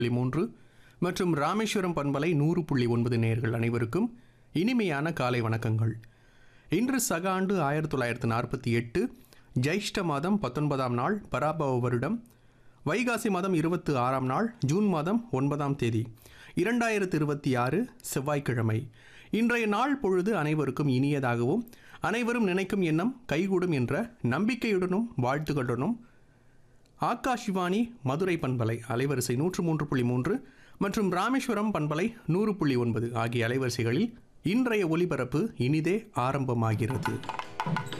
புள்ளி மூன்று மற்றும் ராமேஸ்வரம் பண்பலை நூறு புள்ளி ஒன்பது நேர்கள் அனைவருக்கும் இனிமையான காலை வணக்கங்கள் இன்று சக ஆண்டு ஆயிரத்தி தொள்ளாயிரத்து நாற்பத்தி எட்டு ஜெயிஷ்ட மாதம் பத்தொன்பதாம் நாள் பராபவ வருடம் வைகாசி மாதம் இருபத்து ஆறாம் நாள் ஜூன் மாதம் ஒன்பதாம் தேதி இரண்டாயிரத்து இருபத்தி ஆறு செவ்வாய்க்கிழமை இன்றைய நாள் பொழுது அனைவருக்கும் இனியதாகவும் அனைவரும் நினைக்கும் எண்ணம் கைகூடும் என்ற நம்பிக்கையுடனும் வாழ்த்துக்களுடனும் ஆகாஷ்வாணி மதுரை பண்பலை அலைவரிசை நூற்று மூன்று புள்ளி மூன்று மற்றும் ராமேஸ்வரம் பண்பலை நூறு புள்ளி ஒன்பது ஆகிய அலைவரிசைகளில் இன்றைய ஒலிபரப்பு இனிதே ஆரம்பமாகிறது